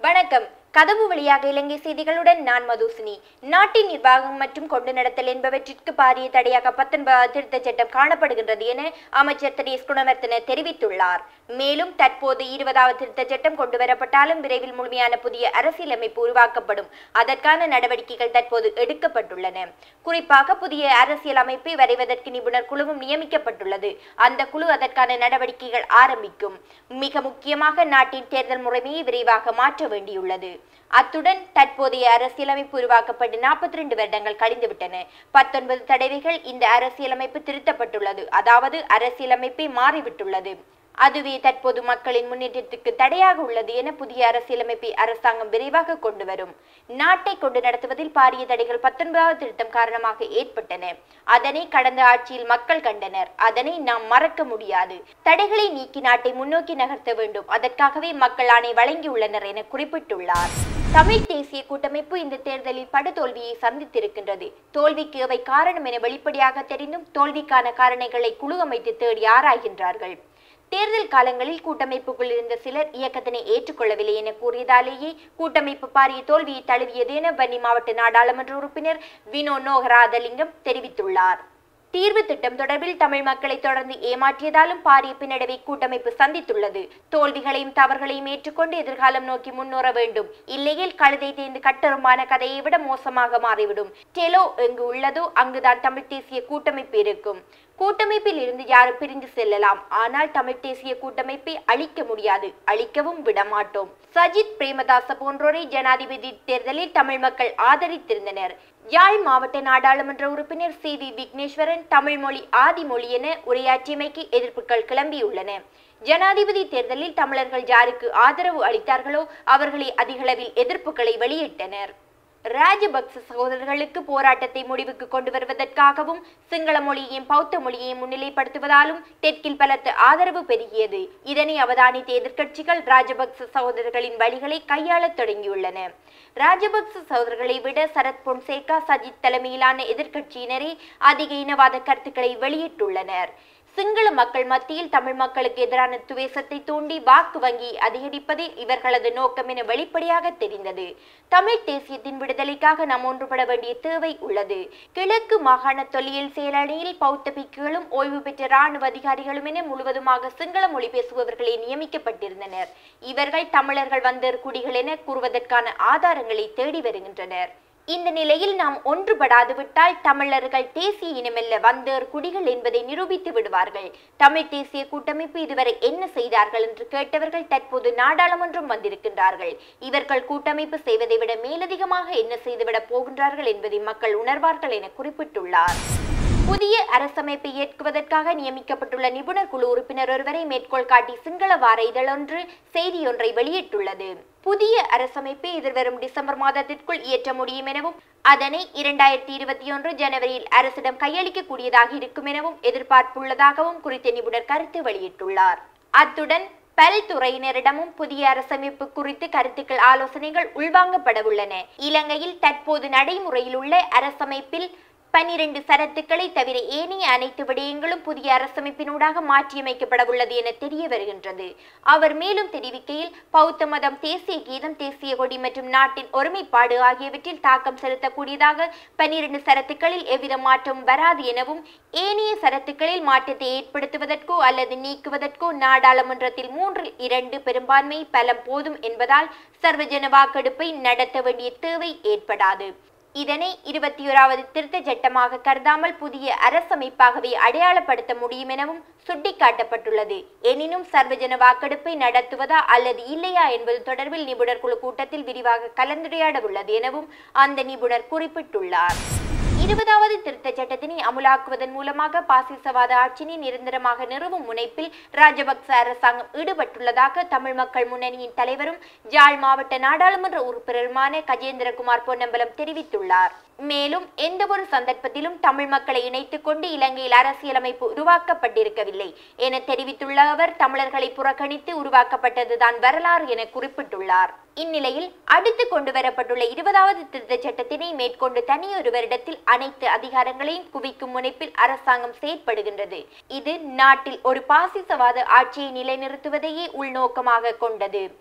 வணக்கம் கதவு வழியாக இலங்கை செய்திகளுடன் நான் மதுசினி நாட்டின் நிர்வாகம் மற்றும் கொண்டு நடத்தல் என்பவற்றிற்கு பாரிய தடையாக பத்தொன்பதாவது திருத்தச் சட்டம் காணப்படுகின்றது என அமைச்சர் திரு எஸ் குணவர்த்தன தெரிவித்துள்ளார் மேலும் தற்போது இருபதாவது திருத்தச் சட்டம் கொண்டு வரப்பட்டாலும் விரைவில் முழுமையான புதிய அரசியலமைப்பு உருவாக்கப்படும் அதற்கான நடவடிக்கைகள் தற்போது எடுக்கப்பட்டுள்ளன குறிப்பாக புதிய அரசியல் அமைப்பை வரைவதற்கு நிபுணர் குழுவும் நியமிக்கப்பட்டுள்ளது அந்த குழு அதற்கான நடவடிக்கைகள் ஆரம்பிக்கும் மிக முக்கியமாக நாட்டின் தேர்தல் முறைமையை விரைவாக மாற்ற வேண்டியுள்ளது அத்துடன் தற்போதைய அரசியலமைப்பு உருவாக்கப்பட்டு நாற்பத்தி ரெண்டு வருடங்கள் கழிந்துவிட்டன பத்தொன்பது தடவைகள் இந்த அரசியலமைப்பு திருத்தப்பட்டுள்ளது அதாவது அரசியலமைப்பை மாறிவிட்டுள்ளது அதுவே தற்போது மக்களின் முன்னேற்றத்துக்கு தடையாக உள்ளது என புதிய அரசியலமைப்பை அரசாங்கம் விரைவாக கொண்டு வரும் நாட்டை கொண்டு நடத்துவதில் பாரிய தடைகள் பத்தொன்பதாவது திருத்தம் காரணமாக ஏற்பட்டன அதனை கடந்த ஆட்சியில் மக்கள் கண்டனர் அதனை நாம் மறக்க முடியாது தடைகளை நீக்கி நாட்டை முன்னோக்கி நகர்த்த வேண்டும் அதற்காகவே மக்கள் ஆணை வழங்கியுள்ளனர் என குறிப்பிட்டுள்ளார் தமிழ் தேசிய கூட்டமைப்பு இந்த தேர்தலில் படுதோல்வியை சந்தித்திருக்கின்றது தோல்விக்கு அவை காரணம் என வெளிப்படையாக தெரிந்தும் தோல்விக்கான காரணங்களை குழு அமைத்து தேடி ஆராய்கின்றார்கள் தேர்தல் காலங்களில் கூட்டமைப்புக்குள் இருந்த சிலர் இயக்கத்தினை ஏற்றுக்கொள்ளவில்லை என கூறியதாலேயே கூட்டமைப்பு பாரிய தோல்வியை தழுவியது என வன்னி மாவட்ட நாடாளுமன்ற உறுப்பினர் வினோ நோகராதலிங்கம் தெரிவித்துள்ளார் தீர்வு திட்டம் தொடர்பில் தமிழ் மக்களை தொடர்ந்து ஏமாற்றியதாலும் பாரிய பின்னடைவை கூட்டமைப்பு சந்தித்துள்ளது தோல்விகளையும் தவறுகளையும் ஏற்றுக்கொண்டு எதிர்காலம் நோக்கி முன்னேற வேண்டும் இல்லையில் கழுதை தேர்ந்து கட்டருமான கதையை விட மோசமாக மாறிவிடும் டெலோ எங்கு உள்ளதோ அங்குதான் தமிழ் தேசிய கூட்டமைப்பு இருக்கும் கூட்டமைப்பில் இருந்து யாரும் பிரிந்து செல்லலாம் ஆனால் தமிழ் தேசிய கூட்டமைப்பை அழிக்க முடியாது அழிக்கவும் விடமாட்டோம் சஜித் பிரேமதாச போன்றோரை ஜனாதிபதி தேர்தலில் தமிழ் மக்கள் ஆதரித்திருந்தனர் யாழ் மாவட்ட நாடாளுமன்ற உறுப்பினர் சி வி விக்னேஸ்வரன் தமிழ் மொழி ஆதி மொழி என உரையாற்றியமைக்கு எதிர்ப்புகள் கிளம்பியுள்ளன ஜனாதிபதி தேர்தலில் தமிழர்கள் யாருக்கு ஆதரவு அளித்தார்களோ அவர்களே அதிகளவில் எதிர்ப்புகளை வெளியிட்டனர் ராஜபக்ச சகோதரர்களுக்கு போராட்டத்தை முடிவுக்கு கொண்டு வருவதற்காகவும் சிங்கள மொழியையும் பௌத்த மொழியையும் முன்னிலைப்படுத்துவதாலும் தெற்கில் பலத்த ஆதரவு பெருகியது இதனை அவதானித்த எதிர்க்கட்சிகள் ராஜபக்ச சகோதரர்களின் வழிகளை கையாளத் தொடங்கியுள்ளன ராஜபக்ச சகோதரர்களை விட சரத் பொன்சேகா சஜித் தலைமையிலான எதிர்க்கட்சியினரே அதிக இனவாத கருத்துக்களை வெளியிட்டுள்ளனர் சிங்கள மக்கள் மத்தியில் தமிழ் மக்களுக்கு எதிரான துவேசத்தை தூண்டி வாக்கு வங்கி அதிகரிப்பதே இவர்களது நோக்கம் என வெளிப்படையாக தெரிந்தது தமிழ் தேசியத்தின் விடுதலைக்காக நாம் ஒன்றுபட வேண்டிய தேவை உள்ளது கிழக்கு மாகாண தொல்லியல் செயலணியில் பௌத்த பிக்குகளும் ஓய்வு பெற்ற இராணுவ அதிகாரிகளும் என முழுவதுமாக சிங்கள மொழி பேசுபவர்களே நியமிக்கப்பட்டிருந்தனர் இவர்கள் தமிழர்கள் வந்தர் குடிகள் என கூறுவதற்கான ஆதாரங்களை தேடி வருகின்றனர் இந்த நிலையில் நாம் ஒன்றுபடாது விட்டால் தமிழர்கள் தேசிய இனமல்ல வந்தேர் குடிகள் என்பதை நிரூபித்து விடுவார்கள் தமிழ் தேசிய கூட்டமைப்பு இதுவரை என்ன செய்தார்கள் என்று கேட்டவர்கள் தற்போது நாடாளுமன்றம் வந்திருக்கின்றார்கள் இவர்கள் கூட்டமைப்பு செய்வதை விட மேலதிகமாக என்ன செய்துவிடப் போகின்றார்கள் என்பதை மக்கள் உணர்வார்கள் என குறிப்பிட்டுள்ளார் புதிய அரசமைப்பை ஏற்குவதற்காக நியமிக்கப்பட்டுள்ள நிபுணர் குழு உறுப்பினர் ஒருவரை மேற்கோள் காட்டி சிங்கள வார இதழொன்று செய்தியொன்றை வெளியிட்டுள்ளது புதிய அரசமைப்பை எதிர்வரும் டிசம்பர் மாதத்திற்குள் இயற்ற முடியும் எனவும் அதனை இரண்டாயிரத்தி இருபத்தி ஒன்று ஜனவரியில் அரசிடம் கையளிக்கக்கூடியதாக இருக்கும் எனவும் எதிர்பார்ப்புள்ளதாகவும் குறித்த நிபுணர் கருத்து வெளியிட்டுள்ளார் அத்துடன் பல்துறையினரிடமும் புதிய அரசமைப்பு குறித்து கருத்துக்கள் ஆலோசனைகள் உள்வாங்கப்பட உள்ளன இலங்கையில் தற்போது நடைமுறையில் உள்ள அரசமைப்பில் பன்னிரண்டு சரத்துக்களை தவிர ஏனைய அனைத்து விடயங்களும் புதிய அரசமைப்பினூடாக மாற்றியமைக்கப்பட உள்ளது என தெரிய வருகின்றது அவர் மேலும் தெரிவிக்கையில் பௌத்த மதம் தேசிய கீதம் தேசிய கொடி மற்றும் நாட்டின் ஒருமைப்பாடு ஆகியவற்றில் தாக்கம் செலுத்தக்கூடியதாக பன்னிரண்டு சரத்துக்களில் எவ்வித மாற்றமும் வராது எனவும் ஏனைய சரத்துக்களில் மாற்றத்தை ஏற்படுத்துவதற்கோ அல்லது நீக்குவதற்கோ நாடாளுமன்றத்தில் மூன்றில் இரண்டு பெரும்பான்மை பலம் போதும் என்பதால் சர்வஜன வாக்கெடுப்பை நடத்த வேண்டிய தேவை ஏற்படாது இதனை இருபத்தி ஓராவது திருத்த சட்டமாக கருதாமல் புதிய அரசமைப்பாகவே அடையாளப்படுத்த முடியும் எனவும் சுட்டிக்காட்டப்பட்டுள்ளது எனினும் சர்வஜன வாக்கெடுப்பை நடத்துவதா அல்லது இல்லையா என்பது தொடர்பில் நிபுணர் குழு கூட்டத்தில் விரிவாக கலந்துரையாட உள்ளது எனவும் அந்த நிபுணர் குறிப்பிட்டுள்ளார் இருபதாவது திருத்தச் சட்டத்தினை அமுலாக்குவதன் மூலமாக பாசிசவாத ஆட்சியினை நிரந்தரமாக நிறுவும் முனைப்பில் ராஜபக்ச அரசாங்கம் ஈடுபட்டுள்ளதாக தமிழ் மக்கள் முன்னணியின் தலைவரும் ஜாழ் மாவட்ட நாடாளுமன்ற உறுப்பினருமான கஜேந்திரகுமார் பொன்னம்பலம் தெரிவித்துள்ளார் மேலும் எந்த ஒரு சந்தர்ப்பத்திலும் தமிழ் மக்களை இணைத்துக் கொண்டு இலங்கையில் அரசியலமைப்பு உருவாக்கப்பட்டிருக்கவில்லை என தெரிவித்துள்ள அவர் தமிழர்களை புறக்கணித்து உருவாக்கப்பட்டதுதான் வரலாறு என குறிப்பிட்டுள்ளார் இந்நிலையில் அடுத்து கொண்டு வரப்பட்டுள்ள இருபதாவது திருத்தச் சட்டத்தினை மேற்கொண்டு தனியொருவரிடத்தில் அனைத்து அதிகாரங்களையும் குவிக்கும் முனைப்பில் அரசாங்கம் செயற்படுகின்றது இது நாட்டில் ஒரு பாசிசவாத ஆட்சியை நிலைநிறுத்துவதையே உள்நோக்கமாக கொண்டது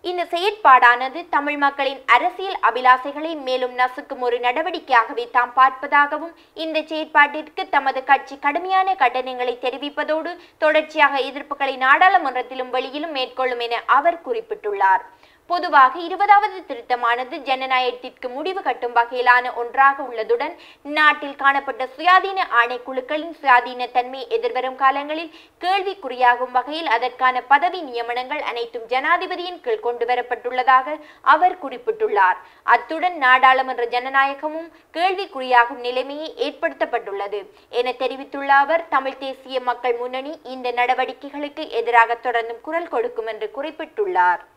இந்த செயற்பாடானது தமிழ் மக்களின் அரசியல் அபிலாசைகளை மேலும் நசுக்கும் ஒரு நடவடிக்கையாகவே தாம் பார்ப்பதாகவும் இந்த செயற்பாட்டிற்கு தமது கட்சி கடுமையான கண்டனங்களை தெரிவிப்பதோடு தொடர்ச்சியாக எதிர்ப்புகளை நாடாளுமன்றத்திலும் வெளியிலும் மேற்கொள்ளும் என அவர் குறிப்பிட்டுள்ளார் பொதுவாக இருபதாவது திருத்தமானது ஜனநாயகத்திற்கு முடிவு கட்டும் வகையிலான ஒன்றாக உள்ளதுடன் நாட்டில் காணப்பட்ட சுயாதீன ஆணைக்குழுக்களின் சுயாதீன தன்மை எதிர்வரும் காலங்களில் கேள்விக்குறியாகும் வகையில் அதற்கான பதவி நியமனங்கள் அனைத்தும் ஜனாதிபதியின் கீழ் கொண்டு வரப்பட்டுள்ளதாக அவர் குறிப்பிட்டுள்ளார் அத்துடன் நாடாளுமன்ற ஜனநாயகமும் கேள்விக்குறியாகும் நிலைமையை ஏற்படுத்தப்பட்டுள்ளது என தெரிவித்துள்ள அவர் தமிழ் தேசிய மக்கள் முன்னணி இந்த நடவடிக்கைகளுக்கு எதிராக தொடர்ந்தும் குரல் கொடுக்கும் என்று குறிப்பிட்டுள்ளார்